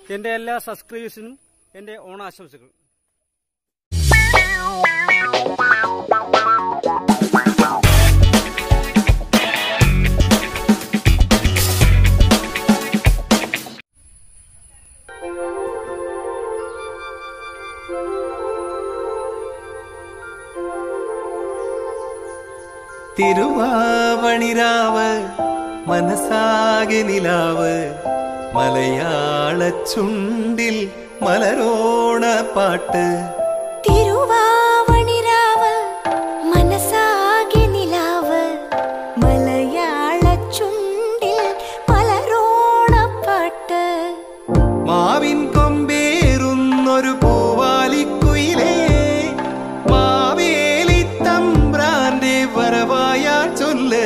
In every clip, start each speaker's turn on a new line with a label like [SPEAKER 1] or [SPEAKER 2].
[SPEAKER 1] എന്റെ എല്ലാ സബ്സ്ക്രൈബേഴ്സിനും എന്റെ ഓണാശംസകൾ
[SPEAKER 2] തിരുവാവണിരാവ് മനസ്സാകെ നിലാവ് മലയാള ചുണ്ടിൽ മലരോണ പാട്ട്
[SPEAKER 3] തിരുവാവണിരാവ് മനസ്സാകെ നിലാവ് മലയാള ചുണ്ടിൽ മലരോണപ്പാട്ട്
[SPEAKER 2] മാവിൻ കൊമ്പേറുന്നൊരു പൂവാലിക്കുയിലേ മാവേലി തമ്പ്രാന്റെ വരവായ ചൊല്ല്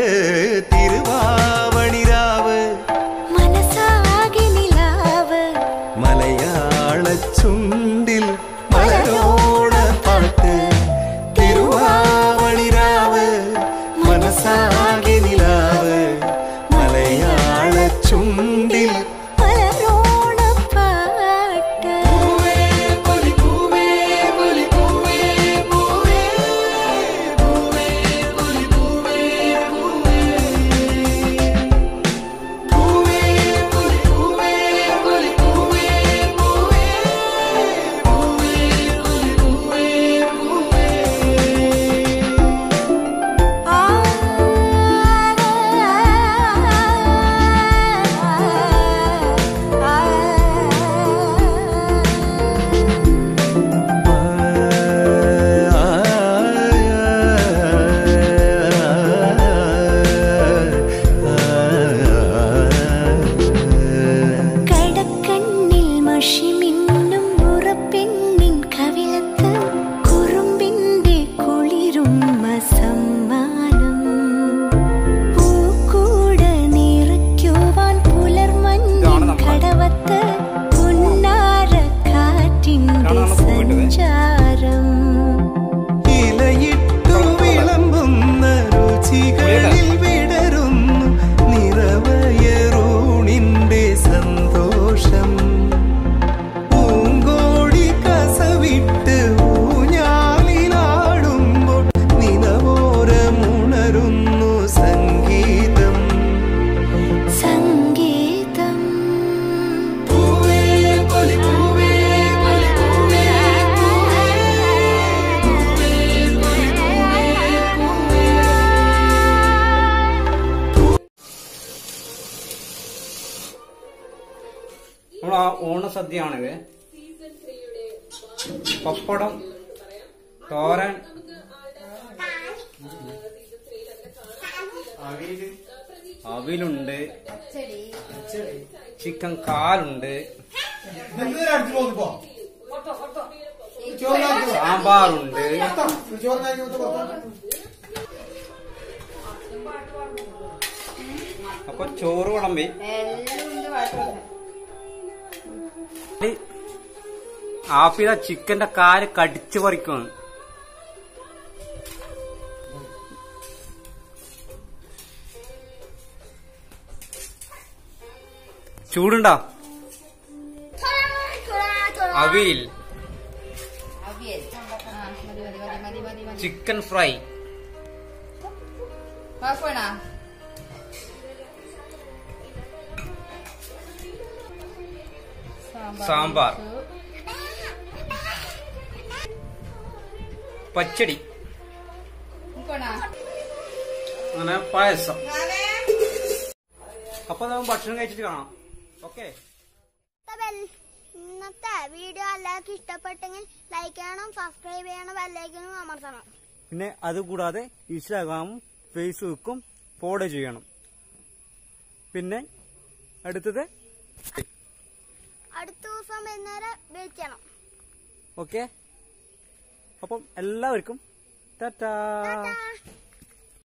[SPEAKER 2] തിരുവാവണിരാവ്
[SPEAKER 3] മനസ്സാകെ നിലാവ്
[SPEAKER 2] മലയാള ചുണ്ടിൽ മലരോണ പാട്ട് തിരുവാവണിരാവ് മനസ്സാകെ നിലാവ് മലയാള ചുണ്ടിൽ
[SPEAKER 3] മലരോണപ്പാട്ട് ആ കടക്കണ്ണിൽ മഷിമിന്നും മുറപ്പെണ്ണിൻ കവിളത്ത് കുറുമ്പിന്റെ കുളിരും സമ്മാനം പൂക്കൂട നിറയ്ക്കുവാൻ പുലർമഞ്ഞിൻ കടവത്ത് പുന്നാര കാറ്റിന്റെ സഞ്ചാരം
[SPEAKER 2] ഇലയിട്ടു വിളമ്പുന്ന രുചികളിൽ വിടരുന്നു നിറവയറൂണിന്റെ സന്തോഷം പൂങ്കോടി കസവിട്ട് ഊഞ്ഞാലിലാടുമ്പോൾ നിലവോരമുണരുന്നു സംഗീതം
[SPEAKER 3] സംഗീതം
[SPEAKER 2] പൂവേ പൊലി പൂവേ പൊലി പൂവേ
[SPEAKER 1] നമ്മൾ ആ ഓണസദ്യയാണിത് പപ്പടം തോരൻ അവിലുണ്ട് ചിക്കൻ കാലുണ്ട് സാമ്പാറുണ്ട് അപ്പൊ ചോറ് വിളമ്പി ആപ്പിത ചിക്കന്റെ കാല് കടിച്ചു പറിക്കുന്നു ചൂടുണ്ടോ അവിയൽ ചിക്കൻ ഫ്രൈ സാമ്പാർ പച്ചടി അങ്ങനെ പായസം അപ്പൊ നമുക്ക് ഭക്ഷണം കഴിച്ചിട്ട് കാണാം ഓക്കെ
[SPEAKER 4] ഇന്നത്തെ വീഡിയോ എല്ലാവർക്കും ഇഷ്ടപ്പെട്ടെങ്കിൽ ലൈക്ക് ചെയ്യണം സബ്സ്ക്രൈബ് ചെയ്യണം ബെല്ലൈക്കനും അമർത്തണം
[SPEAKER 1] പിന്നെ അതുകൂടാതെ ഇൻസ്റ്റാഗ്രാമും ഫേസ്ബുക്കും ഫോളോ ചെയ്യണം പിന്നെ അടുത്തത്
[SPEAKER 4] അടുത്ത ദിവസം വൈകുന്നേരം വെയിറ്റ് ചെയ്യണം
[SPEAKER 1] ഓക്കെ അപ്പം എല്ലാവർക്കും ടാറ്റാ
[SPEAKER 4] ടാറ്റാ.